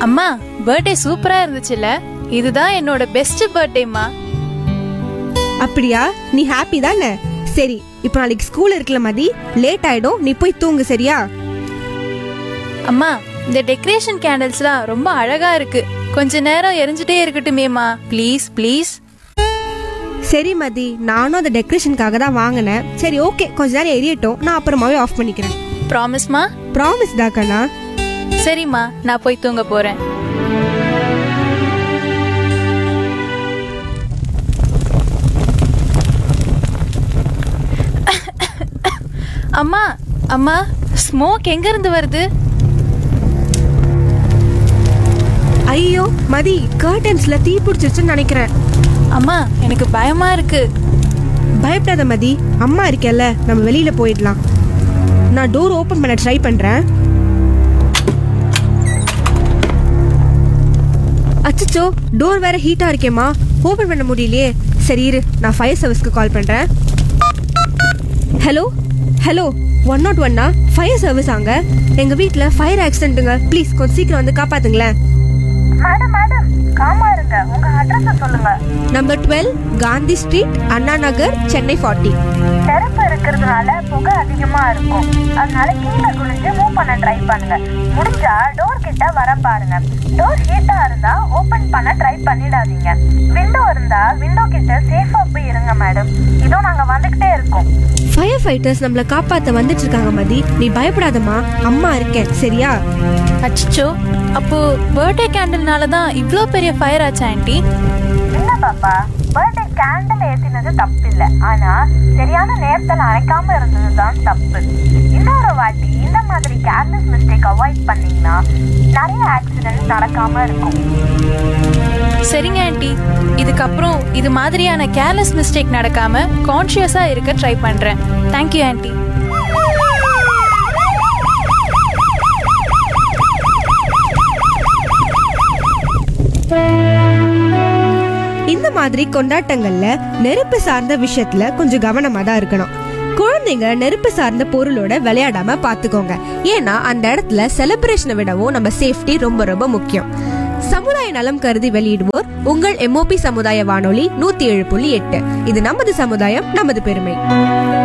அம்மா பர்த்டே சூப்பரா இருந்துச்சுல்ல இதுதான் என்னோட பெஸ்ட் பர்த்டேம்மா அப்படியா நீ ஹாப்பி தானே சரி இப்போ நாளைக்கு ஸ்கூல் இருக்குல்ல மதி லேட் ஆயிடும் நீ போய் தூங்கு சரியா அம்மா இந்த டெக்கரேஷன் கேண்டில்ஸ்லாம் ரொம்ப அழகா இருக்கு கொஞ்ச நேரம் எரிஞ்சிட்டே இருக்கட்டுமேம்மா ப்ளீஸ் ப்ளீஸ் சரி மதி நானும் அந்த டெக்கரேஷனுக்காக தான் வாங்கினேன் சரி ஓகே கொஞ்ச நேரம் எரியட்டும் நான் அப்புறமாவே ஆஃப் பண்ணிக்கிறேன் ப்ராமிஸ்மா ப்ராமிஸ் தாக்கண்ணா சரிம்மா நான் போய் தூங்க போறேன் அம்மா அம்மா ஸ்மோக் எங்க இருந்து வருது ஐயோ மதி கர்டன்ஸ்ல தீ பிடிச்சிருச்சுன்னு நினைக்கிறேன் அம்மா எனக்கு பயமா இருக்கு பயப்படாத மதி அம்மா இருக்கேல்ல நம்ம வெளியில போயிடலாம் நான் டோர் ஓபன் பண்ண ட்ரை பண்றேன் அச்சச்சோ டோர் வேற ஹீட்டா இருக்கேம்மா ஓபன் பண்ண முடியலையே சரி இரு நான் ஃபயர் சர்வீஸ்க்கு கால் பண்றேன் ஹலோ ஹலோ ஒன் நாட் ஒன்னா ஃபயர் சர்வீஸ் ஆங்க எங்க வீட்ல ஃபயர் ஆக்சிடென்ட்டுங்க ப்ளீஸ் கொஞ்சம் சீக்கிரம் வந்து காப்பாத்துங்களேன் மேடம் மேடம் காமா இருங்க உங்க அட்ரஸ் சொல்லுங்க number twelve Gandhi street Anna Nagar Chennai forty திறப்பு இருக்கிறதுனால புகை அதிகமா இருக்கும் அதனால கீழே குனிஞ்சு மூவ் பண்ண ட்ரை பண்ணுங்க முடிஞ்சா டோர் கிட்ட வர பாருங்க டோர் ஹீட்டா இருந்தா ஓபன் பண்ண ட்ரை பண்ணிடாதீங்க விண்டோ இருந்தா விண்டோ கிட்ட சேஃபா போய் இருங்க மேடம் இதோ நாங்க வந்துகிட்டே இருக்கோம் ஃபயர் ஃபைட்டர்ஸ் நம்மள காப்பாத்த வந்துட்டு இருக்காங்க மதி நீ பயப்படாதம்மா அம்மா இருக்கேன் சரியா அச்சச்சோ அப்போ பர்த்டே கேண்டில்னால தான் இவ்வளோ பெரிய ஃபயர் ஆச்சா ஆண்டி இல்ல பாப்பா பர்த்டே கேண்டில் ஏத்தினது தப்பு இல்ல ஆனா சரியான நேரத்துல அணைக்காம இருந்தது தான் தப்பு இன்னொரு வாட்டி இந்த மாதிரி கேர்லெஸ் மிஸ்டேக் அவாய்ட் பண்ணீங்கன்னா நிறைய ஆக்சிடென்ட் நடக்காம இருக்கும் சரிங்க ஆண்டி இதுக்கப்புறம் இது மாதிரியான கேர்லெஸ் மிஸ்டேக் நடக்காம கான்ஷியஸா இருக்க ட்ரை பண்றேன் தேங்க்யூ ஆண்டி இந்த மாதிரி கொண்டாட்டங்கள்ல நெருப்பு சார்ந்த விஷயத்துல கொஞ்சம் கவனமா தான் இருக்கணும் குழந்தைங்க நெருப்பு சார்ந்த பொருளோட விளையாடாம பாத்துக்கோங்க ஏன்னா அந்த இடத்துல செலிப்ரேஷனை விடவும் நம்ம சேஃப்டி ரொம்ப ரொம்ப முக்கியம் சமுதாய நலம் கருதி வெளியிடுவோர் உங்கள் எம்ஓபி சமுதாய வானொலி நூத்தி ஏழு புள்ளி எட்டு இது நமது சமுதாயம் நமது பெருமை